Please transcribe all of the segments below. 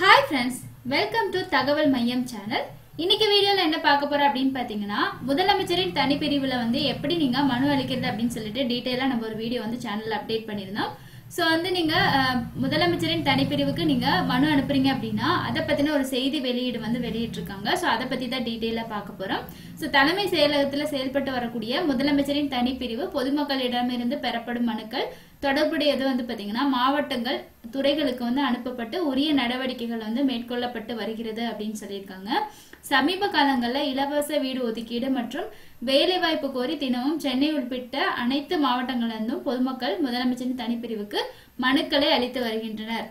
hi friends welcome to தகவல் மையம் channel இன்னைக்கு வீடியோல என்ன பார்க்க போறோம் அப்படின்னு பாத்தீங்கன்னா முதலமைச்சரின் தனிப்பிரிவுல வந்து எப்படி நீங்க மனு அளிக்கிறது அப்படின்னு சொல்லிட்டு டீட்டெயிலா நம்ம ஒரு வீடியோ வந்து சேனல்ல அப்டேட் பண்ணியிருந்தோம் ஸோ வந்து நீங்க அஹ், முதலமைச்சரின் தனிப்பிரிவுக்கு நீங்க மனு அனுப்புறீங்க அப்படின்னா அதை பத்தின ஒரு செய்தி வெளியீடு வந்து வெளியிட்டிருக்காங்க ஸோ அதை பத்தி தான் டீட்டெயிலா பார்க்க போறோம் ஸோ தலைமை செயலகத்துல செயல்பட்டு வரக்கூடிய முதலமைச்சரின் தனிப்பிரிவு பொதுமக்களிடமிருந்து பெறப்படும் மனுக்கள் தொடர்புடையது வந்து பாத்தீங்கன்னா மாவட்டங்கள் துறைகளுக்கு வந்து அனுப்பப்பட்டு உரிய நடவடிக்கைகள் வந்து மேற்கொள்ளப்பட்டு வருகிறது அப்படின்னு சொல்லியிருக்காங்க சமீப காலங்களில் இலவச வீடு ஒதுக்கீடு மற்றும் வேலைவாய்ப்பு கோரி தினமும் சென்னை உட்பட்ட அனைத்து மாவட்டங்களிலிருந்தும் பொதுமக்கள் முதலமைச்சரின் தனிப்பிரிவுக்கு மனுக்களை அளித்து வருகின்றனர்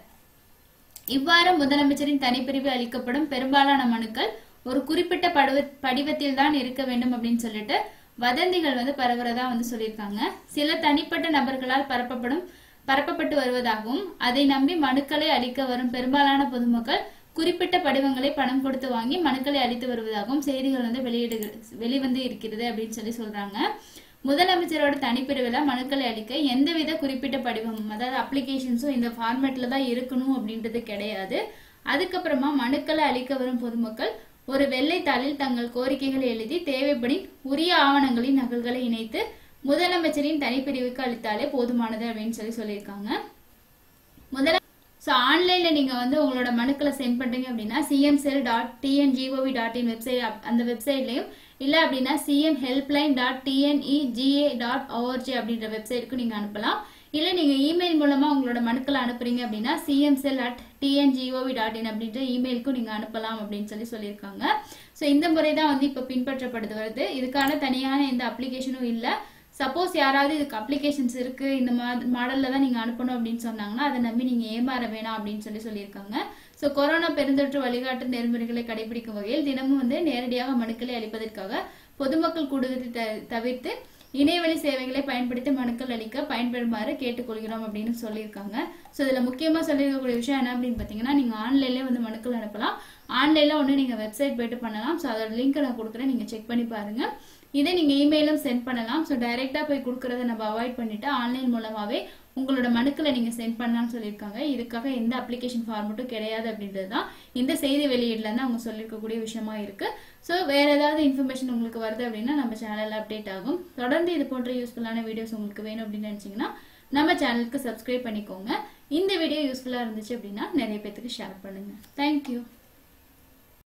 இவ்வாறு முதலமைச்சரின் தனிப்பிரிவு அளிக்கப்படும் பெரும்பாலான மனுக்கள் ஒரு குறிப்பிட்ட படுவ படிவத்தில் தான் இருக்க வேண்டும் அப்படின்னு சொல்லிட்டு வதந்திகள் வந்து பரவுறதா வந்து சொல்லியிருக்காங்க சில தனிப்பட்ட நபர்களால் பரப்பப்படும் பரப்பப்பட்டு வருவதாகவும் அதை நம்பி மனுக்களை அளிக்க வரும் பெரும்பாலான பொதுமக்கள் குறிப்பிட்ட படிவங்களை பணம் கொடுத்து வாங்கி மனுக்களை அளித்து வருவதாகவும் செய்திகள் வந்து வெளியிடு வெளிவந்து இருக்கிறது அப்படின்னு சொல்லி சொல்றாங்க முதலமைச்சரோட தனிப்பிரிவில் மனுக்களை அளிக்க எந்தவித குறிப்பிட்ட படிவமும் அதாவது அப்ளிகேஷன்ஸும் இந்த ஃபார்மேட்ல தான் இருக்கணும் அப்படின்றது கிடையாது அதுக்கப்புறமா மனுக்களை அளிக்க வரும் பொதுமக்கள் ஒரு வெள்ளை தாளில் தங்கள் கோரிக்கைகளை எழுதி தேவைப்படி உரிய ஆவணங்களின் நகல்களை இணைத்து முதலமைச்சரின் தனிப்பிரிவுக்கு அளித்தாலே போதுமானது அப்படின்னு சொல்லி சொல்லியிருக்காங்க முதல ஸோ ஆன்லைனில் நீங்கள் வந்து உங்களோட மனுக்களை சென்ட் பண்ணுறீங்க அப்படின்னா CM cell dot TNGOV dot in website அந்த வெப்சைட்லையும் இல்லை அப்படின்னா CM helpline dot TNEGA dot ORG அப்படின்ற வெப்சைட்டுக்கு நீங்கள் அனுப்பலாம் இல்லை நீங்கள் இமெயில் மூலமாக உங்களோட மனுக்களை அனுப்புறீங்க அப்படின்னா CM cell at TNGOV dot in அப்படின்ற இமெயிலுக்கும் நீங்கள் அனுப்பலாம் அப்படின்னு சொல்லி சொல்லியிருக்காங்க ஸோ இந்த முறை தான் வந்து இப்போ பின்பற்றப்படுது வருது இதுக்கான தனியான எந்த அப்ளிகேஷனும் இல்லை சப்போஸ் யாராவது இதுக்கு அப்ளிகேஷன்ஸ் இருக்கு இந்த மாடல்ல தான் நீங்க அனுப்பணும் அப்படின்னு சொன்னாங்கன்னா அதை நம்பி நீங்க ஏமாற வேணாம் அப்படின்னு சொல்லி சொல்லியிருக்காங்க ஸோ கொரோனா பெருந்தொற்று வழிகாட்டு நெறிமுறைகளை கடைபிடிக்கும் வகையில் தினமும் வந்து நேரடியாக மனுக்களை அளிப்பதற்காக பொதுமக்கள் கூடுவதை த- தவிர்த்து இணையவழி சேவைகளை பயன்படுத்தி மனுக்கள் அளிக்க பயன்பெறுமாறு கேட்டுக்கொள்கிறோம் அப்படின்னு சொல்லியிருக்காங்க ஸோ இதில் முக்கியமாக சொல்லியிருக்கக்கூடிய விஷயம் என்ன அப்படின்னு பார்த்தீங்கன்னா நீங்கள் ஆன்லைன்லேயே வந்து மனுக்கள் அனுப்பலாம் ஆன்லைனில் ஒன்று நீங்கள் வெப்சைட் போயிட்டு பண்ணலாம் ஸோ அதோட லிங்க் நான் கொடுக்குறேன் நீங்கள் செக் பண்ணி பாருங்க இதே நீங்கள் இமெயிலும் சென்ட் பண்ணலாம் ஸோ டைரெக்டாக போய் கொடுக்குறத நம்ம அவாய்ட் பண்ணிட்டு ஆன்லைன் மூலமாகவே உங்களோட மனுக்களை நீங்கள் சென்ட் பண்ணலாம்னு சொல்லியிருக்காங்க இதுக்காக எந்த அப்ளிகேஷன் ஃபார்மட்டும் கிடையாது அப்படின்றது தான் இந்த செய்தி வெளியீடுல இருந்து அவங்க சொல்லியிருக்கக்கூடிய விஷயமா இருக்கு ஸோ வேற ஏதாவது இன்ஃபர்மேஷன் உங்களுக்கு வருது அப்படின்னா நம்ம சேனலில் அப்டேட் ஆகும் தொடர்ந்து இது போன்ற யூஸ்ஃபுல்லான வீடியோஸ் உங்களுக்கு வேணும் அப்படின்னு நினச்சிங்கன்னா நம்ம சேனலுக்கு சப்ஸ்கிரைப் பண்ணிக்கோங்க இந்த வீடியோ யூஸ்ஃபுல்லாக இருந்துச்சு அப்படின்னா நிறைய பேத்துக்கு ஷேர் பண்ணுங்க தேங்க்யூ